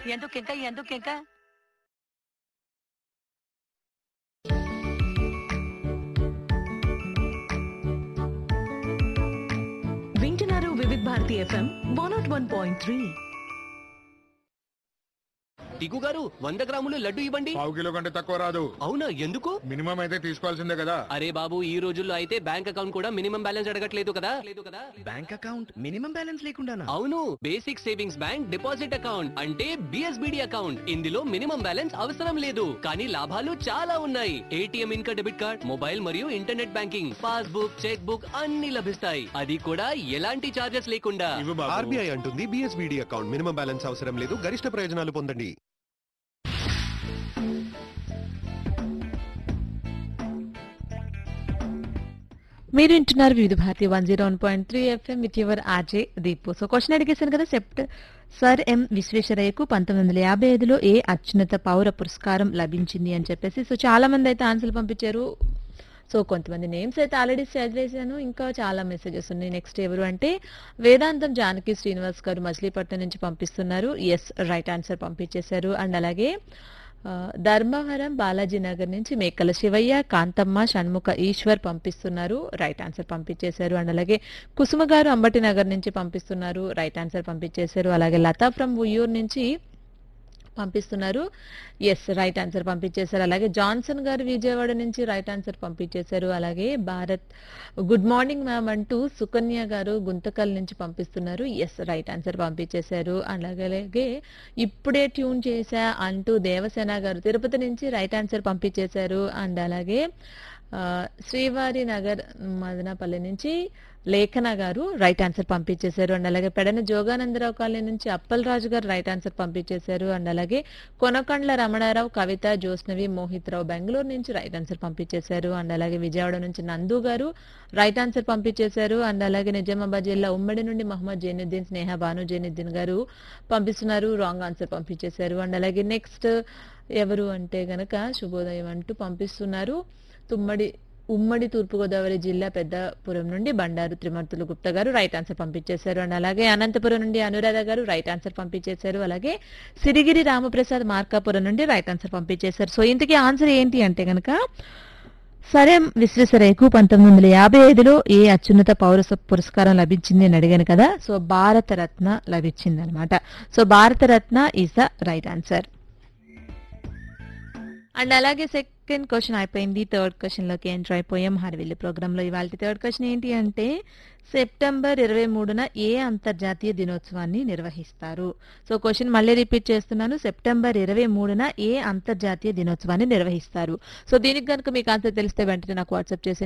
ఎందుకు ఇంకా ఎందుకు ఇంకా వింటున్నారు Vividh Bharati FM one naught one point three Tiku గారు వంద గ్రాములు లడ్డు ఇవ్వండి పావు కిలో కంటే తక్కువ రాదు అవునా ఎందుకు మినిమం అయితే తీసుకోవాల్సిందే కదా అరే బాబు ఈ రోజుల్లో అయితే బ్యాంక్ అకౌంట్ కూడా మినిమం బ్యాలెన్స్ అడగట్లేదు కదా లేదు కదా బ్యాంక్ అకౌంట్ మినిమం బ్యాలెన్స్ లేకుండానా అవును basic savings bank deposit account అంటే బిఎస్బిడి అకౌంట్ ఇందులో మినిమం బ్యాలెన్స్ అవసరం లేదు కానీ లాభాలు చాలా ఉన్నాయి ఏటీఎం ఇంకా డెబిట్ కార్డ్ మొబైల్ మరియు internet banking passbook cheque book అన్ని లభిస్తాయి అది కూడా ఎలాంటి చార్జెస్ లేకుండా ఇవ్వు బాబు ఆర్బీఐ అంటుంది బిఎస్బిడి అకౌంట్ మినిమం బ్యాలెన్స్ అవసరం లేదు గరిష్ట ప్రయోజనాలు పొందండి మీరు వింటున్నారు Vividh Bharati one zero one point three FM with your RJ Deepu so question అడిగేశాను కదా సెప్ట్ సర్ ఎం విశ్వేశ్వరయ్యకు పంతొమ్మిది వందల యాభై ఐదులో ఏ అత్యున్నత పౌర పురస్కారం లభించింది అని చెప్పేసి సో చాలా మంది అయితే ఆన్సర్లు పంపించారు సో కొంతమంది నేమ్స్ అయితే ఆల్రెడీ చదివేశాను ఇంకా చాలా మెసేజెస్ ఉన్నాయి నెక్స్ట్ ఎవరు అంటే వేదాంతం జానకి శ్రీనివాస్ గారు మచిలీపట్నం నుంచి పంపిస్తున్నారు ఎస్ రైట్ ఆన్సర్ పంపించేశారు అండ్ అలాగే ఆ, ధర్మవరం బాలాజీ నగర్ నుంచి మేకల శివయ్య కాంతమ్మ షణ్ముఖ ఈశ్వర్ పంపిస్తున్నారు రైట్ ఆన్సర్ పంపించేశారు అండ్ అలాగే కుసుమ గారు అంబటి నగర్ నుంచి పంపిస్తున్నారు రైట్ ఆన్సర్ పంపించేశారు అలాగే లతా ఫ్రమ్ ఉయ్యూరు నుంచి పంపిస్తున్నారు ఎస్ రైట్ ఆన్సర్ పంపించేశారు అలాగే జాన్సన్ గారు విజయవాడ నుంచి రైట్ ఆన్సర్ పంపించేశారు అలాగే భారత్ గుడ్ మార్నింగ్ మ్యామ్ అంటూ సుకన్య గారు గుంతకల్ నుంచి పంపిస్తున్నారు ఎస్ రైట్ ఆన్సర్ పంపించేశారు అలాగే అలాగే ఇప్పుడే ట్యూన్ చేశా అంటూ దేవసేన గారు తిరుపతి నుంచి రైట్ ఆన్సర్ పంపించేశారు అండ్ అలాగే ఆ, శ్రీవారి నగర్ మదనపల్లి నుంచి లేఖన గారు రైట్ ఆన్సర్ పంపించేశారు అండ్ అలాగే పెడన జోగానందరావు కాలనీ నుంచి అప్పల్ రాజు గారు రైట్ ఆన్సర్ పంపించేశారు అండ్ అలాగే కొనకండ్ల రమణారావు కవిత జోస్నవి మోహిత్ రావు బెంగళూరు నుంచి రైట్ ఆన్సర్ పంపించేశారు అండ్ అలాగే విజయవాడ నుంచి నందు గారు రైట్ ఆన్సర్ పంపించేశారు అండ్ అలాగే నిజామాబాద్ జిల్లా ఉమ్మడి నుండి మహమ్మద్ జైనుద్దీన్ స్నేహ భాను జైనుద్దీన్ గారు పంపిస్తున్నారు రాంగ్ ఆన్సర్ పంపించేశారు అండ్ అలాగే నెక్స్ట్ ఎవరు అంటే గనక శుభోదయం అంటూ పంపిస్తున్నారు తుమ్మడి ఉమ్మడి తూర్పుగోదావరి జిల్లా పెద్దపురం నుండి బండారు త్రిమూర్తులు గుప్తా గారు రైట్ ఆన్సర్ పంపించేశారు అండ్ అలాగే అనంతపురం నుండి అనురాధ గారు రైట్ ఆన్సర్ పంపించేశారు అలాగే సిరిగిరి రామప్రసాద్ మార్కాపురం నుండి రైట్ ఆన్సర్ పంపించేశారు సో ఇంతకీ ఆన్సర్ ఏంటి అంటే గనక సరే విశ్వేశ్వరయ్యకు పంతొమ్మిది వందల యాభై ఐదులో ఏ అత్యున్నత పౌర స- పురస్కారం లభించింది అని అడిగాను కదా సో భారతరత్న లభించింది అనమాట so Bharat Ratna is the right answer and అలాగే సెకండ్ క్వశ్చన్ అయిపోయింది థర్డ్ క్వశ్చన్ లోకి ఎంటర్ అయిపోయాం హర్విల్లి ప్రోగ్రామ్ లో ఇవాళ థర్డ్ క్వశ్చన్ ఏంటి అంటే సెప్టెంబర్ ఇరవై మూడున ఏ అంతర్జాతీయ దినోత్సవాన్ని నిర్వహిస్తారు సో క్వశ్చన్ మళ్ళీ రిపీట్ చేస్తున్నాను సెప్టెంబర్ ఇరవై మూడున ఏ అంతర్జాతీయ దినోత్సవాన్ని నిర్వహిస్తారు సో దీనికి కనుక మీకు ఆన్సర్ తెలిస్తే వెంటనే నాకు వాట్సాప్ చేసి